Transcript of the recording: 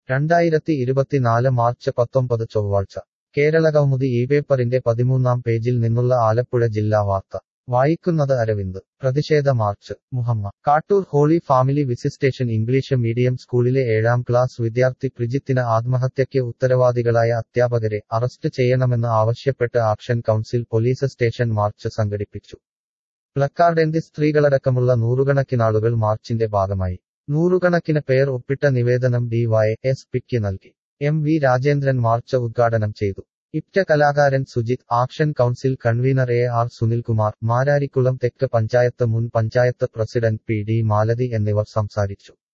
രണ്ടായിരത്തി ഇരുപത്തിനാല് മാർച്ച് പത്തൊമ്പത് ചൊവ്വാഴ്ച കേരളകൗമുദി ഈ പേപ്പറിന്റെ പതിമൂന്നാം പേജിൽ നിന്നുള്ള ആലപ്പുഴ ജില്ലാ വാർത്ത വായിക്കുന്നത് അരവിന്ദ് പ്രതിഷേധ march Muhamma Kattoor holy family visitation English medium സ്കൂളിലെ ഏഴാം ക്ലാസ് വിദ്യാർത്ഥി പ്രിജിത്തിന് ആത്മഹത്യയ്ക്ക് ഉത്തരവാദികളായ അധ്യാപകരെ അറസ്റ്റ് ചെയ്യണമെന്ന് ആവശ്യപ്പെട്ട് action council police station march സംഘടിപ്പിച്ചു പ്ലക്കാർഡേന്തി സ്ത്രീകളടക്കമുള്ള നൂറുകണക്കിനാളുകൾ മാർച്ചിന്റെ ഭാഗമായി നൂറുകണക്കിന് പേർ ഒപ്പിട്ട നിവേദനം ഡിവൈ എസ് പിക്ക് നൽകി എം വി രാജേന്ദ്രൻ മാർച്ച് ഉദ്ഘാടനം ചെയ്തു ഇപ്റ്റ കലാകാരൻ Sujith action council convener A R Sunilkumar Mararikulam തെക്ക് പഞ്ചായത്ത് മുൻ panchayat president P D Malathi എന്നിവർ സംസാരിച്ചു